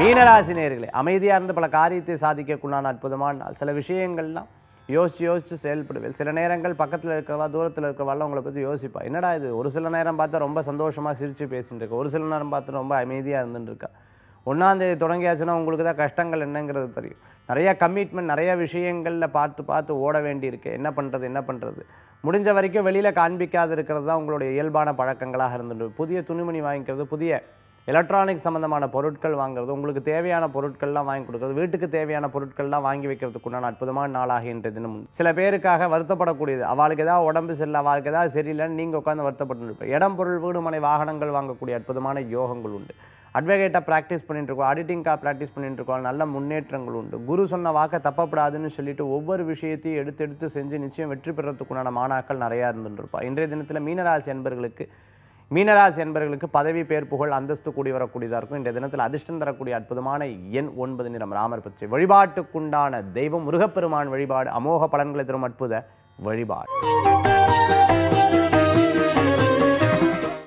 மீனராசி நேர்களே அமைதியாக இருந்து பல காரியத்தை சாதிக்கக்குண்டான அற்புதமான நாள் சில விஷயங்கள்லாம் யோசிச்சு யோசிச்சு செயல்படுவேன் சில நேரங்கள் பக்கத்தில் இருக்கிறவா தூரத்தில் இருக்கிறவாள் உங்களை பற்றி யோசிப்பா என்னடா இது ஒரு சில நேரம் பார்த்தா ரொம்ப சந்தோஷமாக சிரித்து பேசிட்டு இருக்கா ஒரு சில நேரம் பார்த்து ரொம்ப அமைதியாக இருந்துட்டு இருக்கா ஒன்றாந்தேதி தொடங்கியாச்சுன்னா உங்களுக்கு தான் கஷ்டங்கள் என்னங்கிறது தெரியும் நிறைய கமிட்மெண்ட் நிறைய விஷயங்களில் பார்த்து பார்த்து ஓட வேண்டியிருக்கு என்ன பண்ணுறது என்ன பண்ணுறது முடிஞ்ச வரைக்கும் வெளியில் காண்பிக்காது இருக்கிறது தான் உங்களுடைய இயல்பான பழக்கங்களாக இருந்துட்டு புதிய துணிமணி வாங்கிக்கிறது புதிய எலக்ட்ரானிக் சம்மந்தமான பொருட்கள் வாங்குறது உங்களுக்கு தேவையான பொருட்கள்லாம் வாங்கி கொடுக்குறது வீட்டுக்கு தேவையான பொருட்கள்லாம் வாங்கி வைக்கிறதுக்கு உண்டான அற்புதமான நாளாக இன்றைய தினம் உண்டு. சில பேருக்காக வருத்தப்படக்கூடியது அவளுக்கு ஏதாவது உடம்பு சரியில்லை அவளுக்கு ஏதாவது சரியில்லைன்னு நீங்கள் உட்காந்து வருத்தப்பட்டு இருப்பீங்க இடம் பொருள் வீடு மனை வாகனங்கள் வாங்கக்கூடிய அற்புதமான யோகங்கள் உண்டு அட்வொகேட்டாக ப்ராக்டிஸ் பண்ணிட்டு இருக்கோம் ஆடிட்டிங்காக ப்ராக்டிஸ் பண்ணிட்டு இருக்கோம் நல்ல முன்னேற்றங்கள் உண்டு குரு சொன்ன வாக்கை தப்பப்படாதுன்னு சொல்லிட்டு ஒவ்வொரு விஷயத்தையும் எடுத்து எடுத்து செஞ்சு நிச்சயம் வெற்றி பெறத்துக்குண்டான மாணாக்கள் நிறையா இருந்துட்டு இருப்பா இன்றைய தினத்தில் மீனராசி என்பர்களுக்கு மீனராசி என்பர்களுக்கு பதவி பேர் புகழ் அந்தஸ்து கூடி வரக்கூடியதாக இருக்கும் இன்றைய தினத்தில் அதிர்ஷ்டம் தரக்கூடிய அற்புதமான எண் ஒன்பது நிறம் ராமர் பற்றி வழிபாட்டுக்குண்டான தெய்வம் முருகப்பெருமான் வழிபாடு அமோக பலன்களை தரும் அற்புத வழிபாடு